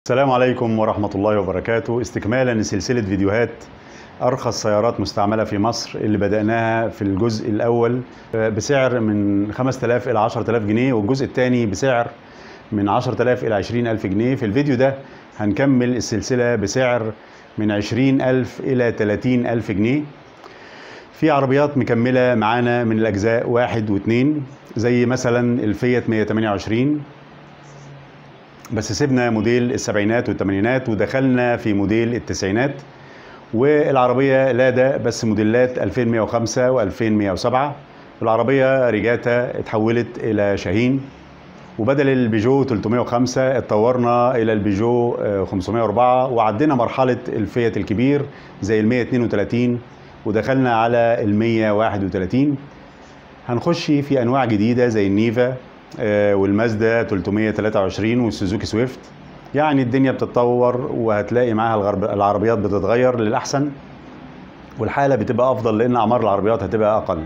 السلام عليكم ورحمة الله وبركاته استكمالا لسلسلة فيديوهات أرخص سيارات مستعملة في مصر اللي بدأناها في الجزء الأول بسعر من 5000 إلى 10000 جنيه والجزء الثاني بسعر من 10000 إلى 20000 جنيه في الفيديو ده هنكمل السلسلة بسعر من 20000 إلى 30000 جنيه في عربيات مكملة معانا من الأجزاء واحد واثنين زي مثلا الفيات 128 بس سيبنا موديل السبعينات والثمانينات ودخلنا في موديل التسعينات والعربية لادا بس موديلات 2105 و2107 والعربية ريجاتا اتحولت إلى شاهين وبدل البيجو 305 اتطورنا إلى البيجو 504 وعدينا مرحلة الفيات الكبير زي ال 132 ودخلنا على ال 131 هنخش في أنواع جديدة زي النيفا والمازدا 323 والسوزوكي سويفت يعني الدنيا بتتطور وهتلاقي معاها العربيات بتتغير للأحسن والحالة بتبقى أفضل لأن أعمار العربيات هتبقى أقل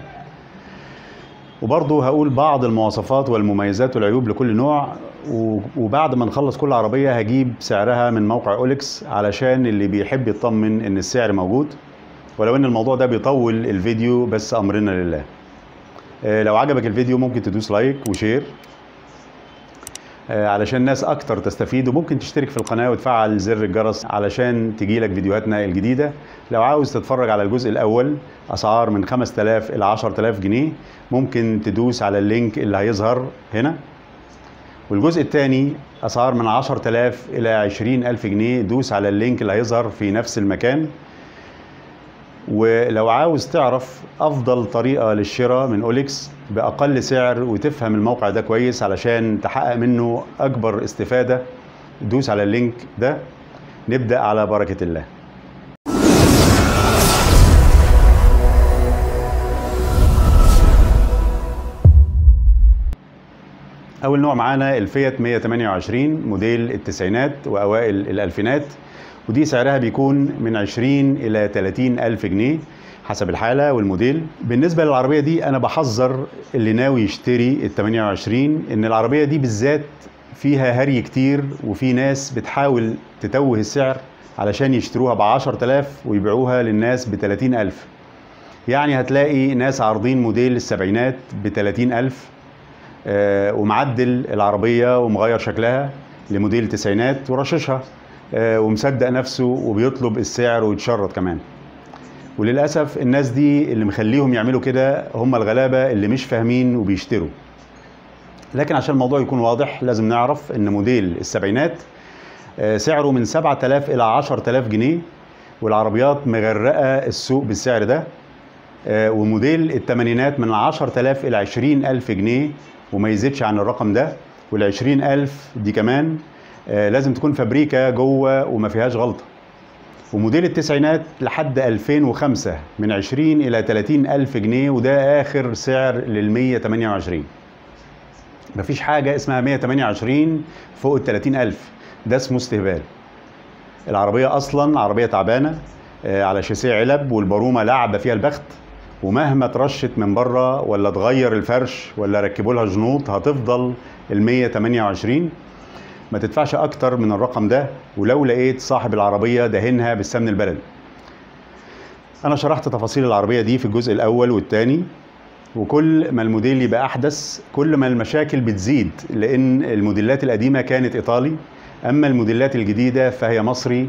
وبرضه هقول بعض المواصفات والمميزات والعيوب لكل نوع وبعد ما نخلص كل عربية هجيب سعرها من موقع أوليكس علشان اللي بيحب يطمن إن السعر موجود ولو إن الموضوع ده بيطول الفيديو بس أمرنا لله لو عجبك الفيديو ممكن تدوس لايك وشير علشان ناس اكتر تستفيد وممكن تشترك في القناه وتفعل زر الجرس علشان تجيلك فيديوهاتنا الجديده لو عاوز تتفرج على الجزء الاول اسعار من 5000 الى 10000 جنيه ممكن تدوس على اللينك اللي هيظهر هنا والجزء الثاني اسعار من 10000 الى 20000 جنيه دوس على اللينك اللي هيظهر في نفس المكان ولو عاوز تعرف افضل طريقه للشراء من اوليكس باقل سعر وتفهم الموقع ده كويس علشان تحقق منه اكبر استفاده دوس على اللينك ده نبدا على بركه الله اول نوع معانا الفيات 128 موديل التسعينات واوائل الالفينات ودي سعرها بيكون من 20 إلى 30 ألف جنيه حسب الحالة والموديل بالنسبة للعربية دي أنا بحذر اللي ناوي يشتري ال 28 إن العربية دي بالذات فيها هري كتير وفي ناس بتحاول تتوه السعر علشان يشتروها ب 10000 ويبيعوها للناس ب 30000 يعني هتلاقي ناس عارضين موديل السبعينات ب 30000 آه ومعدل العربية ومغير شكلها لموديل التسعينات ورششها ومصدق نفسه وبيطلب السعر ويتشرط كمان وللاسف الناس دي اللي مخليهم يعملوا كده هم الغلابه اللي مش فاهمين وبيشتروا لكن عشان الموضوع يكون واضح لازم نعرف ان موديل السبعينات سعره من 7000 الى 10000 جنيه والعربيات مغرقه السوق بالسعر ده وموديل الثمانينات من 10000 الى 20000 جنيه وما يزيدش عن الرقم ده وال 20000 دي كمان لازم تكون فابريكا جوه وما فيهاش غلطه وموديل التسعينات لحد 2005 من 20 الى 30 الف جنيه وده اخر سعر لل 128 مفيش حاجه اسمها 128 فوق ال 30 الف ده اسمه استهبال العربيه اصلا عربيه تعبانه على شاسيه علب والبرومه لعبه فيها البخت ومهما اترشت من بره ولا اتغير الفرش ولا ركبوا لها جنوط هتفضل ال 128 ما تدفعش اكتر من الرقم ده ولو لقيت صاحب العربيه دهنها بالسمن البلدي انا شرحت تفاصيل العربيه دي في الجزء الاول والثاني وكل ما الموديل يبقى احدث كل ما المشاكل بتزيد لان الموديلات القديمه كانت ايطالي اما الموديلات الجديده فهي مصري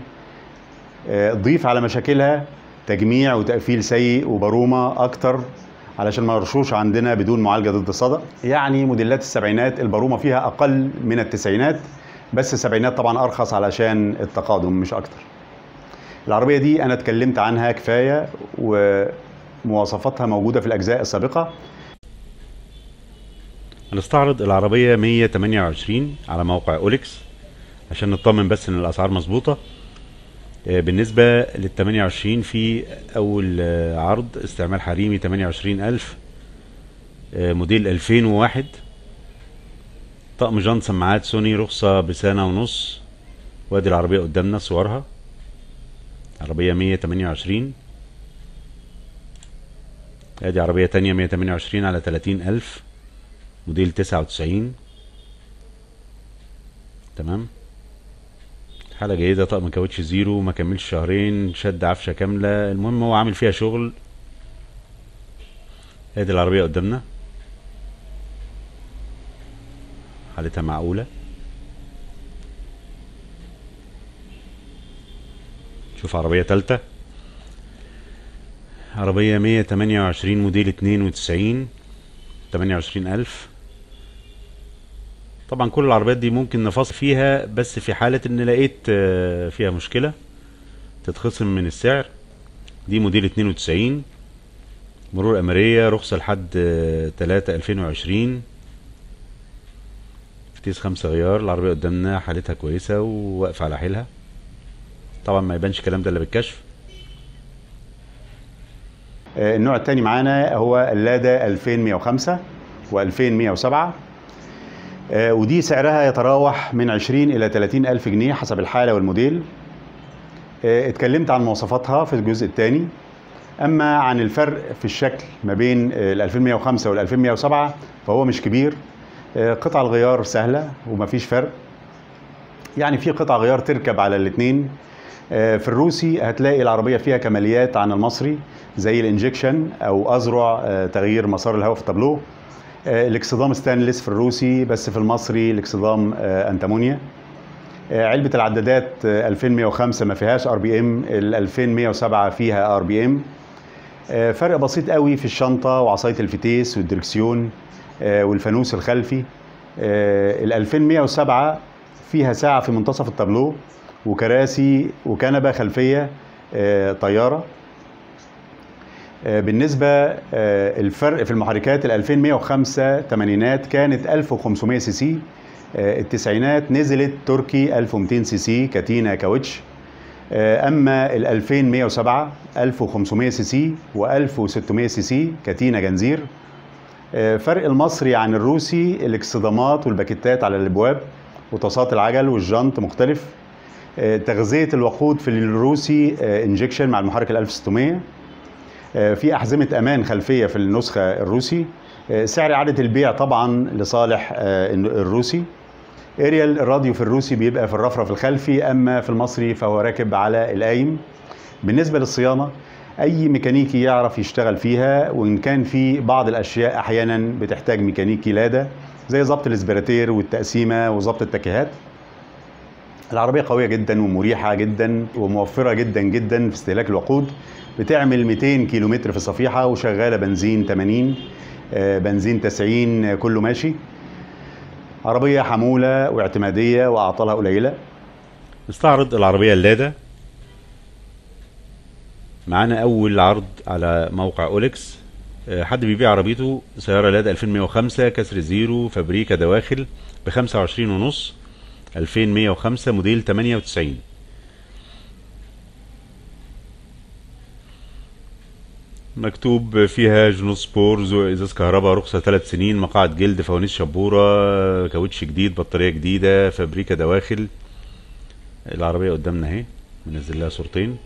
ضيف على مشاكلها تجميع وتقفيل سيء وبرومه اكتر علشان ما يرشوش عندنا بدون معالجه ضد الصدأ يعني موديلات السبعينات البرومه فيها اقل من التسعينات بس السبعينات طبعا ارخص علشان التقادم مش اكتر العربيه دي انا اتكلمت عنها كفايه ومواصفاتها موجوده في الاجزاء السابقه هنستعرض العربيه 128 على موقع اوليكس عشان نطمن بس ان الاسعار مظبوطه بالنسبة لل 28 في أول عرض استعمال حريمي 28000 موديل 2001 طقم جان سماعات سوني رخصة بسنة ونص وادي العربية قدامنا صورها عربية 128 ادي عربية تانية 128 على 30000 موديل 99 تمام حالة جيدة طقم كاوتش زيرو ما كملش شهرين شد عفشة كاملة المهم هو عامل فيها شغل ادي العربية قدامنا حالتها معقولة شوف عربية تالتة عربية مية تمانية وعشرين موديل اتنين وتسعين تمانية وعشرين ألف طبعا كل العربيات دي ممكن نفصل فيها بس في حالة ان لقيت آه، فيها مشكلة تتخصم من السعر دي موديل اتنين وتسعين مرور أمرية رخصة لحد آه، تلاتة ألفين وعشرين فتيس خمسة غيار العربية قدامنا حالتها كويسة وواقفة على حيلها طبعا ما يبانش الكلام ده الا بالكشف آه، النوع الثاني معانا هو اللادا 2105 و2107 آه، ودي سعرها يتراوح من 20 الى 30 الف جنيه حسب الحاله والموديل آه، اتكلمت عن مواصفاتها في الجزء الثاني اما عن الفرق في الشكل ما بين آه، ال 2105 وال 2107 فهو مش كبير آه، قطع الغيار سهله ومفيش فرق يعني في قطع غيار تركب على الاثنين في الروسي هتلاقي العربية فيها كماليات عن المصري زي الانجكشن او اذرع آه، تغيير مسار الهواء في التابلو آه، الاكسدام ستانلس في الروسي بس في المصري الاكسدام آه، انتمونيا آه، علبة العدادات آه، 2105 ما فيهاش ار بي ام ال 2107 فيها ار بي ام فرق بسيط قوي في الشنطة وعصاية الفتيس والدركسيون آه، والفانوس الخلفي آه، ال 2107 فيها ساعة في منتصف التابلو وكراسي وكنبة خلفية آه، طيارة آه، بالنسبة آه، الفرق في المحركات ال 2105 تمانينات كانت 1500 سي سي آه، التسعينات نزلت تركي 1200 سي سي كاتينا كاوتش آه، اما ال 2107 1500 سي سي و1600 سي سي كاتينا جنزير آه، فرق المصري عن الروسي الاكسدامات والباكيتات على الابواب وطاسات العجل والجنط مختلف آه، تغذية الوقود في الروسي انجكشن مع المحرك ال 1600 آه، في أحزمة أمان خلفية في النسخة الروسي آه، سعر إعادة البيع طبعا لصالح آه، الروسي اريال الراديو في الروسي بيبقى في الرفرف الخلفي أما في المصري فهو راكب على القايم بالنسبة للصيانة أي ميكانيكي يعرف يشتغل فيها وإن كان في بعض الأشياء أحيانا بتحتاج ميكانيكي لادا زي ضبط الاسبراتير والتقسيمة وضبط التكيهات العربية قوية جدا ومريحة جدا وموفرة جدا جدا في استهلاك الوقود بتعمل 200 كيلومتر في الصفيحة وشغالة بنزين 80 آه، بنزين 90 كله ماشي عربية حمولة واعتمادية وأعطالها قليلة نستعرض العربية اللادا معانا أول عرض على موقع أوليكس آه، حد بيبيع عربيته سيارة لادا 2105 كسر زيرو فابريكا دواخل ب 25 ونص 2105 موديل 98 مكتوب فيها جنوس سبورز وازاز كهرباء رخصة ثلاث سنين مقاعد جلد فوانيس شبورة كاوتش جديد بطارية جديدة فابريكا دواخل العربية قدامنا اهي منزل لها صورتين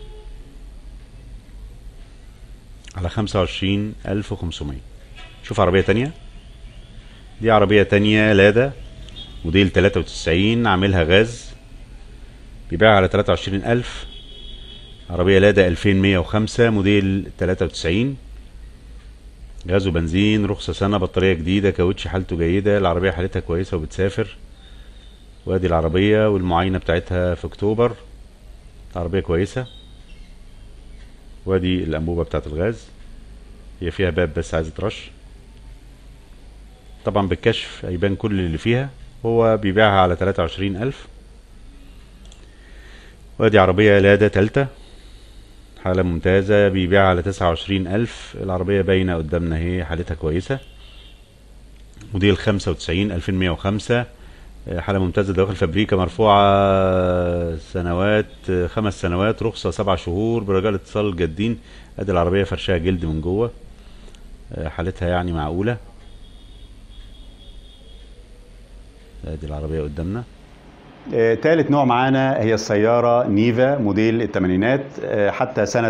على خمسة وعشرين ألف وخمسمية شوف عربية تانية دي عربية تانية لادا موديل تلاتة وتسعين عاملها غاز بيبيعها على تلاتة وعشرين ألف عربية لادا ألفين مية وخمسة موديل تلاتة وتسعين غاز وبنزين رخصة سنة بطارية جديدة كاوتش حالته جيدة العربية حالتها كويسة وبتسافر وادي العربية والمعاينة بتاعتها في اكتوبر عربية كويسة وادي الأنبوبة بتاعت الغاز هي فيها باب بس عايزة ترش طبعا بالكشف هيبان كل اللي فيها هو بيبيعها على تلاتة وعشرين ألف وادي عربية لادا تالتة حالة ممتازة بيبيعها على تسعة وعشرين ألف العربية باينة قدامنا اهي حالتها كويسة موديل خمسة وتسعين ألفين مية وخمسة حالة ممتازة داخل فابريكا مرفوعة سنوات خمس سنوات رخصة سبع شهور برجال اتصال جادين ادي العربية فرشها جلد من جوه حالتها يعني معقولة ادي العربية قدامنا آه، تالت نوع معانا هي السيارة نيفا موديل الثمانينات آه، حتى سنة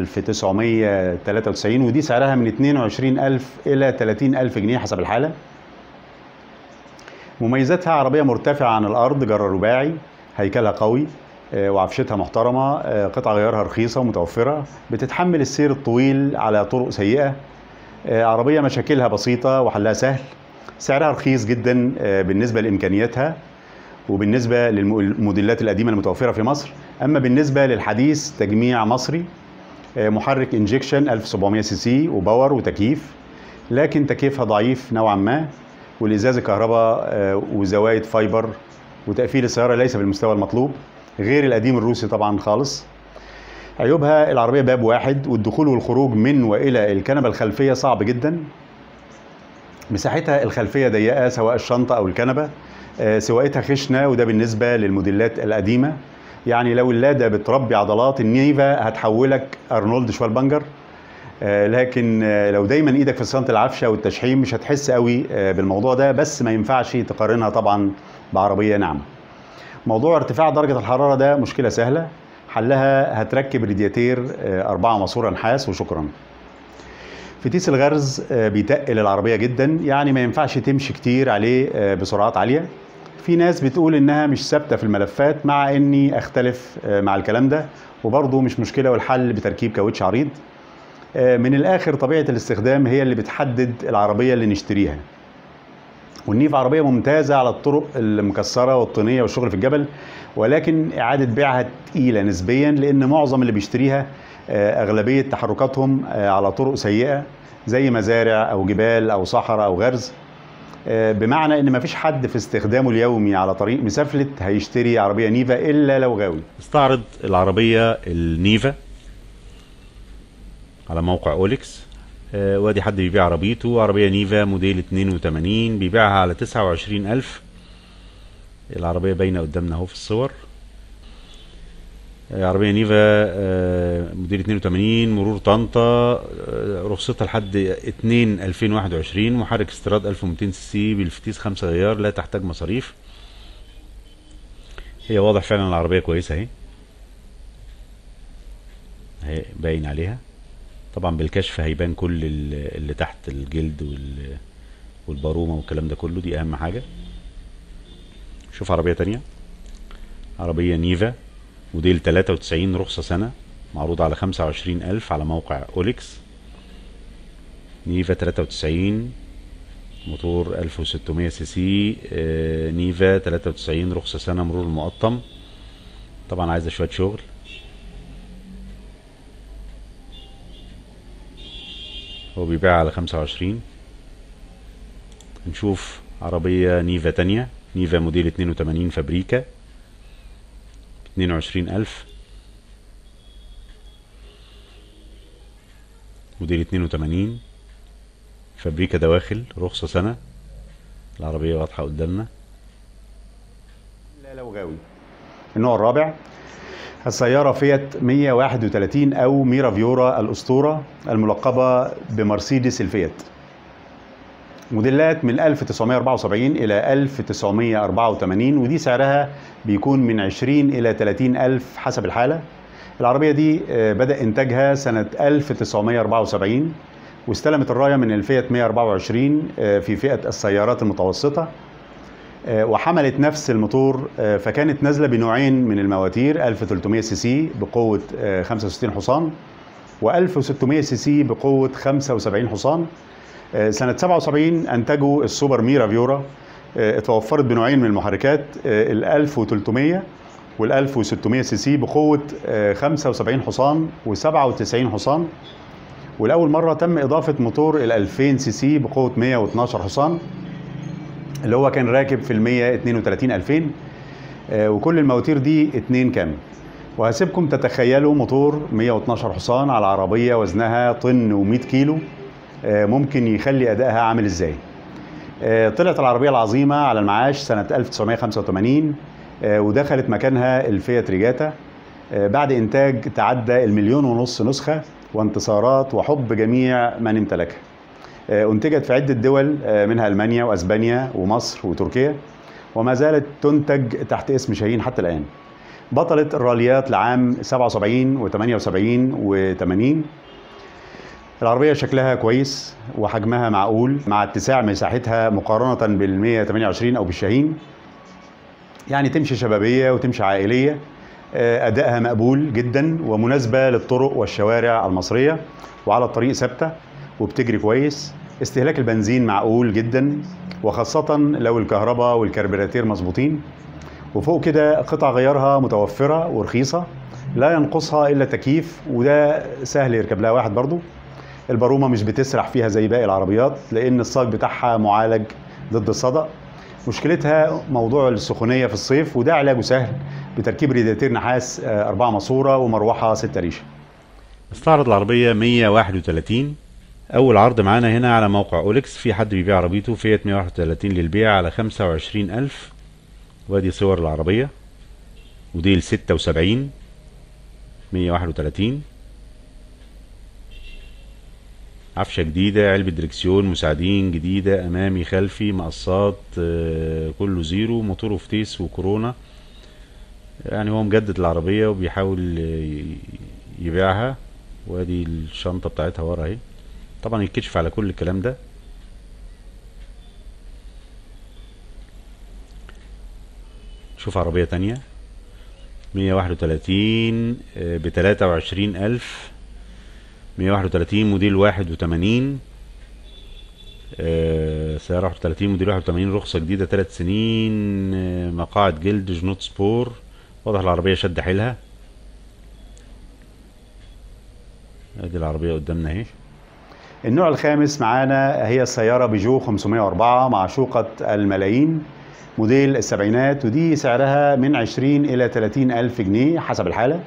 1993 ودي سعرها من 22000 إلى 30000 جنيه حسب الحالة مميزاتها عربية مرتفعة عن الأرض جرار رباعي هيكلها قوي آه، وعفشتها محترمة آه، قطع غيارها رخيصة ومتوفرة بتتحمل السير الطويل على طرق سيئة آه، عربية مشاكلها بسيطة وحلها سهل سعرها رخيص جدا آه، بالنسبة لإمكانياتها وبالنسبة للموديلات القديمة المتوفرة في مصر أما بالنسبة للحديث تجميع مصري آه، محرك انجكشن 1700 سي سي وباور وتكييف لكن تكييفها ضعيف نوعا ما والازاز الكهرباء آه، وزوايد فايبر وتقفيل السياره ليس بالمستوى المطلوب غير القديم الروسي طبعا خالص عيوبها العربيه باب واحد والدخول والخروج من والى الكنبه الخلفيه صعب جدا مساحتها الخلفيه ضيقه سواء الشنطه او الكنبه آه، سواقتها خشنه وده بالنسبه للموديلات القديمه يعني لو اللاده بتربي عضلات النيفا هتحولك ارنولد شوالبنجر آه، لكن آه، لو دايما ايدك في صيانه العفشه والتشحيم مش هتحس قوي آه، بالموضوع ده بس ما ينفعش تقارنها طبعا بعربيه ناعمه موضوع ارتفاع درجه الحراره ده مشكله سهله حلها هتركب رادياتير آه، أربعة ماسورة نحاس وشكرا فتيس الغرز آه، بيتقل العربية جدا يعني ما ينفعش تمشي كتير عليه آه، بسرعات عالية في ناس بتقول انها مش ثابتة في الملفات مع اني اختلف آه، مع الكلام ده وبرضه مش مشكلة والحل بتركيب كاوتش عريض آه، من الاخر طبيعة الاستخدام هي اللي بتحدد العربية اللي نشتريها والنيف عربية ممتازة على الطرق المكسرة والطينية والشغل في الجبل ولكن إعادة بيعها تقيلة نسبيا لأن معظم اللي بيشتريها آه، أغلبية تحركاتهم آه، على طرق سيئة زي مزارع أو جبال أو صحراء أو غرز آه، بمعنى ان مفيش حد في استخدامه اليومي على طريق مسافلت هيشتري عربيه نيفا الا لو غاوي استعرض العربية النيفا على موقع اوليكس آه، وادي حد بيبيع عربيته عربية نيفا موديل 82 بيبيعها على 29000 العربية باينة قدامنا اهو في الصور آه، عربية نيفا آه، موديل 82 مرور طنطا آه، رخصتها لحد 2 2021 محرك استيراد 1200 سي سي بالفتيس 5 غيار لا تحتاج مصاريف هي واضح فعلا العربية كويسة اهي اهي باين عليها طبعا بالكشف هيبان كل ال- اللي تحت الجلد وال والبارومة والكلام ده كله دي اهم حاجة شوف عربية تانية عربية نيفا موديل 93 رخصة سنة معروض على 25000 على موقع اوليكس نيفا 93 موتور 1600 سي سي آه، نيفا 93 رخصة سنة مرور المقطم طبعا عايزة شوية شغل هو بيبيع على 25 نشوف عربية نيفا تانية نيفا موديل 82 فابريكا 22000 موديل 82 فابريكا دواخل رخصة سنة العربية واضحة قدامنا لا لو غاوي النوع الرابع السيارة فيات 131 أو ميرا فيورا الأسطورة الملقبة بمرسيدس الفيات موديلات من 1974 إلى 1984 ودي سعرها بيكون من 20 إلى 30 ألف حسب الحالة العربية دي آه، بدأ إنتاجها سنة 1974 واستلمت الراية من الفيات 124 آه، في فئة السيارات المتوسطة آه، وحملت نفس الموتور آه، فكانت نازله بنوعين من المواتير 1300 سي سي بقوه آه، 65 حصان و1600 سي سي بقوه 75 حصان آه، سنه 77 انتجوا السوبر ميرا فيورا آه، اتوفرت بنوعين من المحركات آه، ال 1300 وال 1600 سي سي بقوه آه، 75 حصان و97 حصان ولاول مره تم اضافه موتور ال 2000 سي سي بقوه 112 حصان اللي هو كان راكب في ال 132 2000 آه، وكل المواتير دي اتنين كام وهسيبكم تتخيلوا موتور 112 حصان على عربيه وزنها طن و100 كيلو آه، ممكن يخلي ادائها عامل ازاي آه، طلعت العربيه العظيمه على المعاش سنه 1985 آه، ودخلت مكانها الفيات ريجاتا آه، بعد انتاج تعدى المليون ونص نسخه وانتصارات وحب جميع من امتلكها آه، انتجت في عده دول آه، منها المانيا واسبانيا ومصر وتركيا وما زالت تنتج تحت اسم شاهين حتى الان بطلت الراليات لعام 77 و78 و80 العربية شكلها كويس وحجمها معقول مع اتساع مساحتها مقارنة بال 128 أو بالشاهين يعني تمشي شبابيه وتمشي عائليه آه، ادائها مقبول جدا ومناسبه للطرق والشوارع المصريه وعلى الطريق ثابته وبتجري كويس استهلاك البنزين معقول جدا وخاصه لو الكهرباء والكربيراتير مظبوطين وفوق كده قطع غيارها متوفره ورخيصه لا ينقصها الا تكييف وده سهل يركب لها واحد برضو البارومه مش بتسرح فيها زي باقي العربيات لان الصاج بتاعها معالج ضد الصدأ مشكلتها موضوع السخونيه في الصيف وده علاجه سهل بتركيب ريداتير نحاس آه، أربعة ماسوره ومروحه ستة ريشه استعرض العربية 131 أول عرض معانا هنا على موقع أوليكس في حد بيبيع عربيته فيات 131 للبيع على 25000 وادي صور العربية موديل 76 131 عفشة جديدة علبة دركسيون مساعدين جديدة أمامي خلفي مقصات آه، كله زيرو موتوره فتيس وكورونا يعني هو مجدد العربية وبيحاول ي- يبيعها وادي الشنطة بتاعتها ورا اهي طبعا يتكشف على كل الكلام ده شوف عربية تانية مية واحد وتلاتين بتلاتة وعشرين ألف مية واحد وتلاتين موديل واحد وتمانين سيارة واحد وتلاتين موديل واحد وتمانين رخصة جديدة تلات سنين آه، مقاعد جلد جنوط سبور واضح العربية شد حيلها ادي العربية قدامنا اهي النوع الخامس معانا هي السيارة بيجو 504 معشوقة الملايين موديل السبعينات ودي سعرها من 20 إلى 30 ألف جنيه حسب الحالة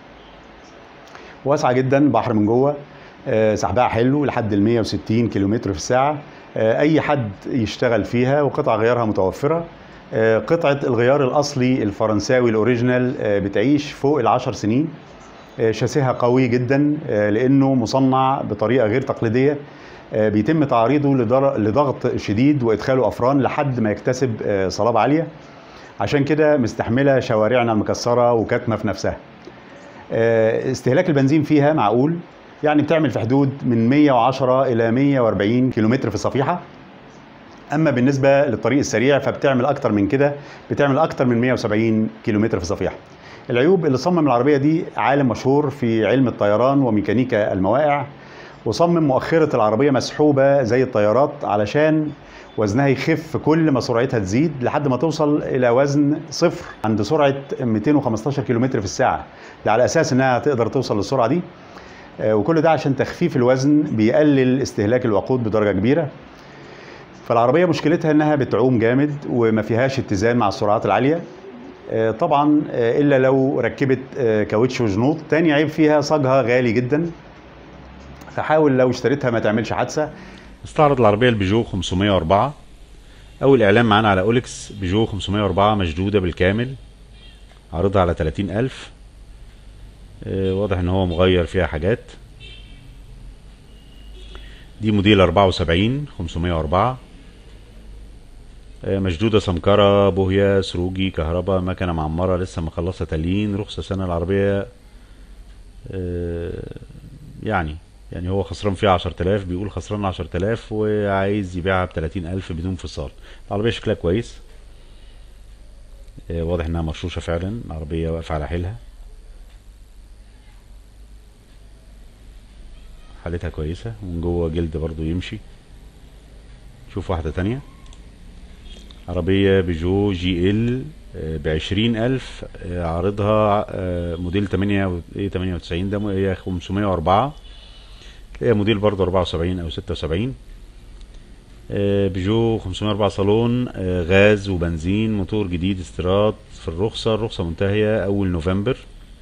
واسعة جدا بحر من جوه آه، سحبها حلو لحد ال 160 كيلومتر في الساعة آه، أي حد يشتغل فيها وقطع غيارها متوفرة آه، قطعة الغيار الأصلي الفرنساوي الأوريجينال آه، بتعيش فوق العشر سنين آه، شاسيها قوي جدا آه، لانه مصنع بطريقه غير تقليديه آه، بيتم تعريضه لدر- لضغط شديد وادخاله افران لحد ما يكتسب آه، صلابه عاليه عشان كده مستحمله شوارعنا المكسره وكاتمه في نفسها آه، استهلاك البنزين فيها معقول يعني بتعمل في حدود من 110 الى 140 كيلومتر في الصفيحه اما بالنسبه للطريق السريع فبتعمل اكتر من كده بتعمل اكتر من 170 كيلومتر في الصفيحه العيوب اللي صمم العربيه دي عالم مشهور في علم الطيران وميكانيكا المواقع وصمم مؤخره العربيه مسحوبه زي الطيارات علشان وزنها يخف كل ما سرعتها تزيد لحد ما توصل الى وزن صفر عند سرعه 215 كيلومتر في الساعه ده على اساس انها تقدر توصل للسرعه دي آه، وكل ده عشان تخفيف الوزن بيقلل استهلاك الوقود بدرجه كبيره فالعربية مشكلتها انها بتعوم جامد وما فيهاش اتزان مع السرعات العالية آه، طبعا آه، الا لو ركبت آه، كاوتش وجنوط تاني عيب فيها صاجها غالي جدا فحاول لو اشتريتها ما تعملش حادثة استعرض العربية البيجو 504 أول إعلان معانا على أوليكس بيجو 504 مشدودة بالكامل عرضها على 30000 آه، واضح إن هو مغير فيها حاجات دي موديل 74 504 آه، مشدودة سمكرة بوهية سروجي كهرباء مكنة معمرة لسه مخلصة تلين رخصة سنة العربية آه، يعني يعني هو خسران فيها 10000 بيقول خسران 10000 وعايز يبيعها ب 30000 بدون فصال العربية شكلها كويس آه، واضح انها مرشوشة فعلا العربية واقفة على حيلها حالتها كويسة ومن جوه جلد برضو يمشي شوف واحدة تانية عربية بيجو جي ال بعشرين ألف آه، عارضها آه، موديل تمانية تمانية وتسعين ده هي خمسمية وأربعة هي موديل برضه أربعة وسبعين أو ستة وسبعين بيجو 504 صالون آه، غاز وبنزين موتور جديد استيراد في الرخصة الرخصة منتهية أول نوفمبر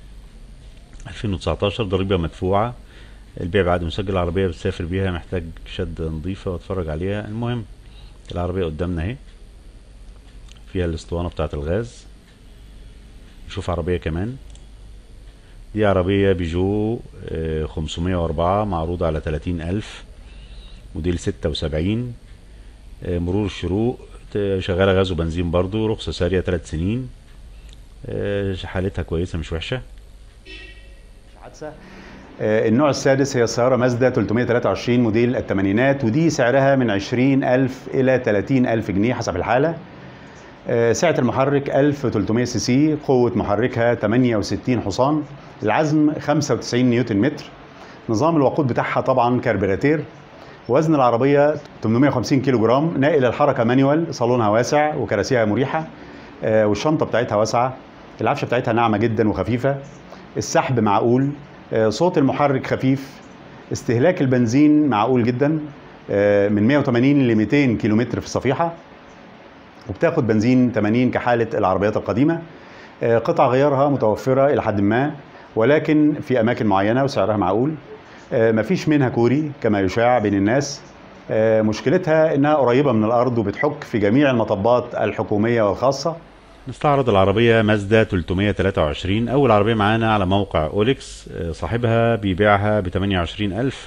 2019 ضريبة مدفوعة البيع بعد مسجل العربية بتسافر بيها محتاج شد نظيفة واتفرج عليها المهم العربية قدامنا اهي فيها الاسطوانة بتاعة الغاز نشوف عربية كمان دي عربية بيجو آه، 504 معروضة على 30 ألف موديل 76 آه، مرور الشروق ت- شغالة غاز وبنزين برضو رخصة سارية 3 سنين آه، حالتها كويسة مش وحشة حادثة آه، النوع السادس هي السيارة مازدا 323 موديل الثمانينات ودي سعرها من 20 ألف إلى 30 ألف جنيه حسب الحالة آه، سعة المحرك 1300 سي سي قوة محركها 68 حصان العزم 95 نيوتن متر نظام الوقود بتاعها طبعا كربيراتير وزن العربية 850 كيلو جرام ناقل الحركة مانيوال صالونها واسع وكراسيها مريحة آه، والشنطة بتاعتها واسعة العفشة بتاعتها ناعمة جدا وخفيفة السحب معقول آه، صوت المحرك خفيف استهلاك البنزين معقول جدا آه، من 180 ل 200 كيلومتر في الصفيحة وبتاخد بنزين 80 كحالة العربيات القديمة آه، قطع غيارها متوفرة إلى حد ما ولكن في أماكن معينة وسعرها معقول آه، مفيش منها كوري كما يشاع بين الناس آه، مشكلتها إنها قريبة من الأرض وبتحك في جميع المطبات الحكومية والخاصة نستعرض العربية مازدا 323 أول عربية معانا على موقع أوليكس آه، صاحبها بيبيعها ب 28000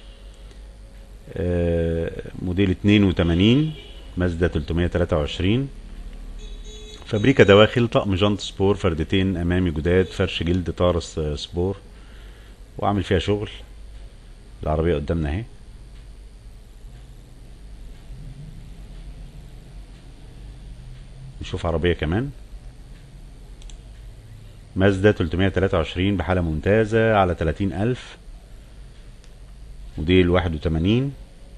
آه، موديل 82 مازدا 323 فابريكا دواخل طقم جنط سبور فردتين أمامي جداد فرش جلد طارس آه، سبور وعامل فيها شغل العربية قدامنا اهي نشوف عربية كمان مازدا 323 بحالة ممتازة على 30 ألف موديل 81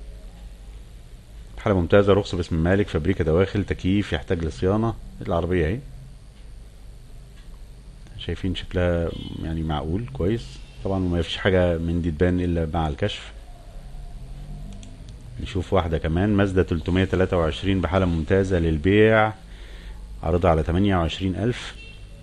بحالة ممتازة رخصة باسم المالك فابريكا دواخل تكييف يحتاج لصيانة العربية اهي شايفين شكلها يعني معقول كويس طبعا ما فيش حاجة من دي تبان إلا مع الكشف نشوف واحدة كمان مازدا 323 بحالة ممتازة للبيع عرضها على 28 ألف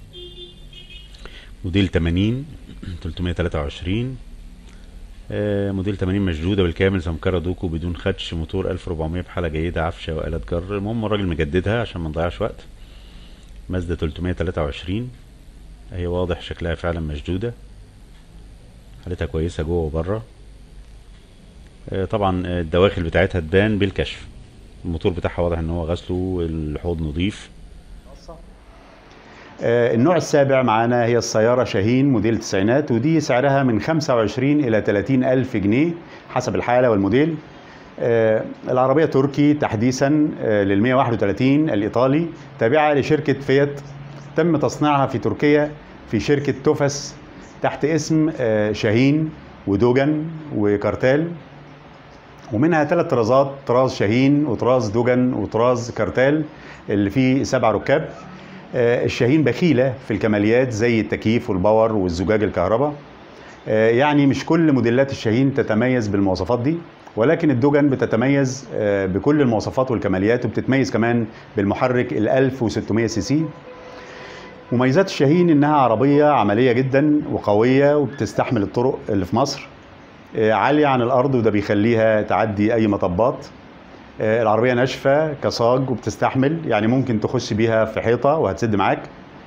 موديل 80 323 آه، موديل 80 مشدودة بالكامل سمكرة دوكو بدون خدش موتور 1400 بحالة جيدة عفشة وآلة جر المهم الراجل مجددها عشان ما نضيعش وقت مازدا 323 هي واضح شكلها فعلا مشدودة حالتها كويسة جوه وبره آه، طبعا آه، الدواخل بتاعتها تبان بالكشف الموتور بتاعها واضح ان هو غسله الحوض نظيف آه، النوع السابع معانا هي السيارة شاهين موديل التسعينات ودي سعرها من 25 إلى 30 ألف جنيه حسب الحالة والموديل آه، العربية تركي تحديثا لل 131 الإيطالي تابعة لشركة فيات تم تصنيعها في تركيا في شركة توفس تحت اسم آه، شاهين ودوجن وكارتال ومنها ثلاث طرازات طراز شاهين وطراز دوجن وطراز كارتال اللي فيه سبع ركاب آه، الشاهين بخيلة في الكماليات زي التكييف والباور والزجاج الكهرباء آه، يعني مش كل موديلات الشاهين تتميز بالمواصفات دي ولكن الدوجن بتتميز آه، بكل المواصفات والكماليات وبتتميز كمان بالمحرك ال 1600 سي سي مميزات الشاهين انها عربيه عمليه جدا وقويه وبتستحمل الطرق اللي في مصر آه، عاليه عن الارض وده بيخليها تعدي اي مطبات آه، العربيه ناشفه كصاج وبتستحمل يعني ممكن تخش بيها في حيطه وهتسد معاك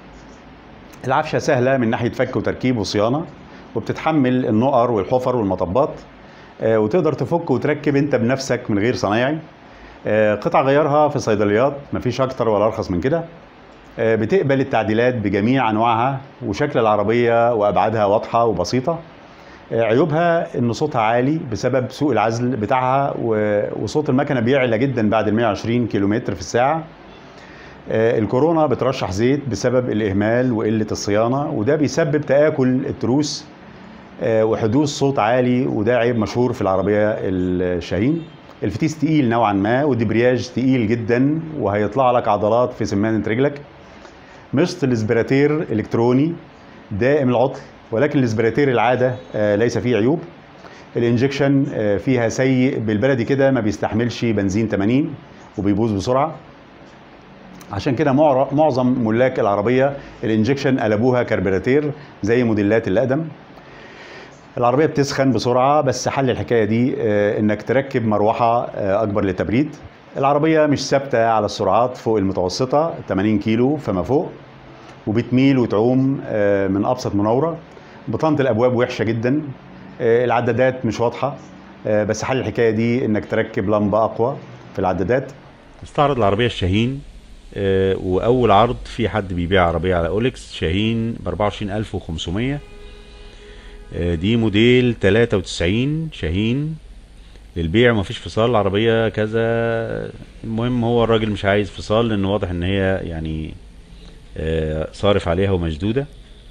العفشه سهله من ناحيه فك وتركيب وصيانه وبتتحمل النقر والحفر والمطبات آه، وتقدر تفك وتركب انت بنفسك من غير صنايعي آه، قطع غيارها في صيدليات مفيش اكتر ولا ارخص من كده آه، بتقبل التعديلات بجميع انواعها وشكل العربيه وابعادها واضحه وبسيطه آه، عيوبها ان صوتها عالي بسبب سوء العزل بتاعها و- وصوت المكنه بيعلى جدا بعد ال 120 كيلومتر في الساعه آه، الكورونا بترشح زيت بسبب الاهمال وقله الصيانه وده بيسبب تاكل التروس آه، وحدوث صوت عالي وده عيب مشهور في العربيه الشاهين الفتيس تقيل نوعا ما والدبرياج تقيل جدا وهيطلع لك عضلات في سمانه رجلك مشط الاسبراتير الكتروني دائم العطل ولكن الاسبراتير العاده آه، ليس فيه عيوب الانجكشن آه، فيها سيء بالبلدي كده ما بيستحملش بنزين 80 وبيبوظ بسرعه عشان كده معر- معظم ملاك العربيه الانجكشن قلبوها كربيراتير زي موديلات الاقدم العربيه بتسخن بسرعه بس حل الحكايه دي آه، انك تركب مروحه آه، اكبر للتبريد العربيه مش ثابته على السرعات فوق المتوسطه 80 كيلو فما فوق وبتميل وتعوم آه، من ابسط مناوره بطانه الابواب وحشه جدا آه، العدادات مش واضحه آه، بس حل الحكايه دي انك تركب لمبه اقوى في العدادات استعرض العربية الشاهين آه، وأول عرض في حد بيبيع عربية على أوليكس شاهين ب 24500 آه، دي موديل 93 شاهين للبيع ومفيش فصال العربية كذا المهم هو الراجل مش عايز فصال لان واضح ان هي يعني آه، صارف عليها ومشدودة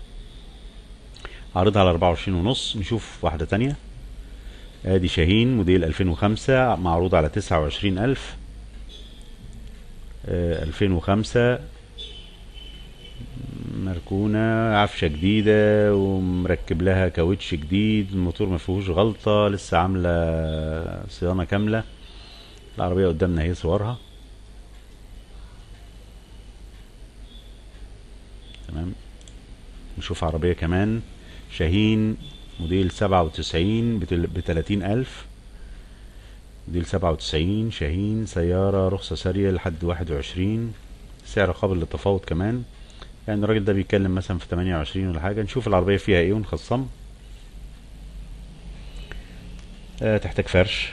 عرضها على 24 ونص نشوف واحدة تانية ادي شاهين موديل 2005 معروض على 29000 آه، 2005 مركونة عفشة جديدة ومركب لها كاوتش جديد الموتور ما فيهوش غلطة لسه عاملة صيانة كاملة العربية قدامنا اهي صورها تمام نشوف عربية كمان شاهين موديل سبعة وتسعين بتلاتين ألف موديل سبعة وتسعين شاهين سيارة رخصة سارية لحد واحد وعشرين سعر قابل للتفاوض كمان يعني الراجل ده بيتكلم مثلا في 28 ولا حاجة نشوف العربية فيها ايه ونخصم آه تحتاج فرش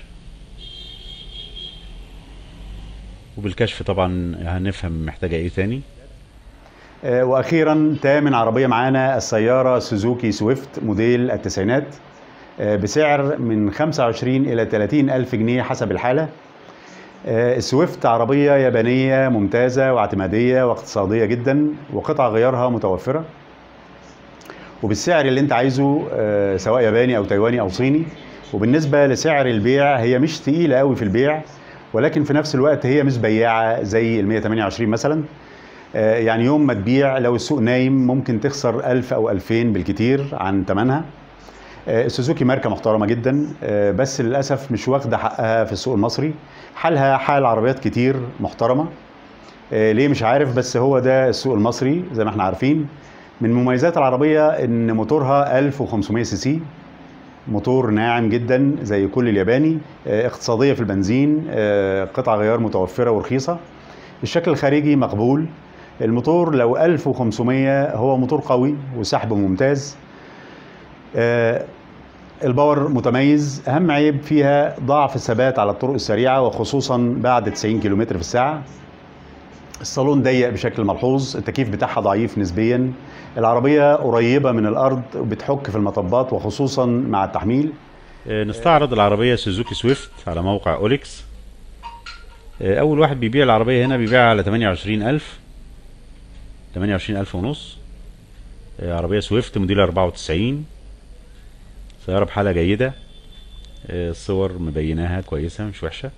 وبالكشف طبعا هنفهم محتاجة ايه تاني آه، واخيرا تامن عربيه معانا السياره سوزوكي سويفت موديل التسعينات آه، بسعر من 25 الى 30 الف جنيه حسب الحاله آه، السويفت عربيه يابانيه ممتازه واعتماديه واقتصاديه جدا وقطع غيارها متوفره وبالسعر اللي انت عايزه آه، سواء ياباني او تايواني او صيني وبالنسبه لسعر البيع هي مش تقيله قوي في البيع ولكن في نفس الوقت هي مش بياعه زي ال 128 مثلا آه، يعني يوم ما تبيع لو السوق نايم ممكن تخسر 1000 او 2000 بالكتير عن ثمنها آه، السوزوكي ماركه محترمه جدا آه، بس للاسف مش واخده حقها في السوق المصري حالها حال عربيات كتير محترمه آه، ليه مش عارف بس هو ده السوق المصري زي ما احنا عارفين من مميزات العربيه ان موتورها 1500 سي سي موتور ناعم جدا زي كل الياباني آه، اقتصاديه في البنزين آه، قطع غيار متوفره ورخيصه الشكل الخارجي مقبول الموتور لو 1500 هو موتور قوي وسحبه ممتاز آه، الباور متميز اهم عيب فيها ضعف الثبات على الطرق السريعه وخصوصا بعد 90 كم في الساعه الصالون ضيق بشكل ملحوظ التكييف بتاعها ضعيف نسبيا العربيه قريبه من الارض وبتحك في المطبات وخصوصا مع التحميل آه، نستعرض العربية سوزوكي سويفت على موقع اوليكس آه، اول واحد بيبيع العربية هنا بيبيعها على 28000 28000 ونص آه، عربية سويفت موديل 94 سيارة بحالة جيدة آه، الصور مبيناها كويسة مش وحشة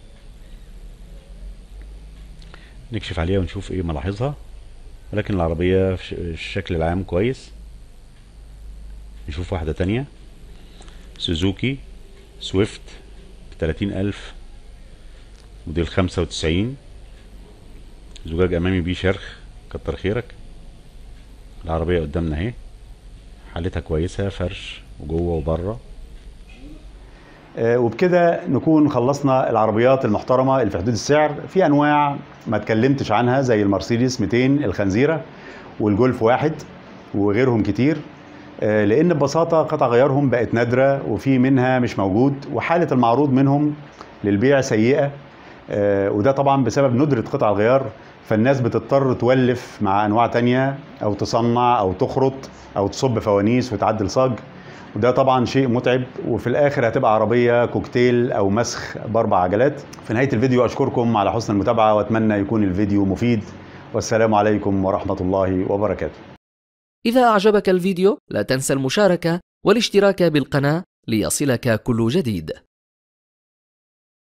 نكشف عليها ونشوف ايه ملاحظها ولكن العربية في ش- الشكل العام كويس نشوف واحدة تانية سوزوكي سويفت بتلاتين ألف موديل خمسة وتسعين زجاج أمامي بيه شرخ كتر خيرك العربية قدامنا اهي حالتها كويسة فرش وجوه وبره آه، وبكده نكون خلصنا العربيات المحترمه اللي في حدود السعر في انواع ما اتكلمتش عنها زي المرسيدس 200 الخنزيره والجولف واحد وغيرهم كتير آه، لان ببساطه قطع غيارهم بقت نادره وفي منها مش موجود وحاله المعروض منهم للبيع سيئه آه، وده طبعا بسبب ندره قطع الغيار فالناس بتضطر تولف مع انواع تانية او تصنع او تخرط او تصب فوانيس وتعدل صاج وده طبعا شيء متعب وفي الاخر هتبقى عربيه كوكتيل او مسخ باربع عجلات في نهايه الفيديو اشكركم على حسن المتابعه واتمنى يكون الفيديو مفيد والسلام عليكم ورحمه الله وبركاته إذا أعجبك الفيديو لا تنسى المشاركة والاشتراك بالقناة ليصلك كل جديد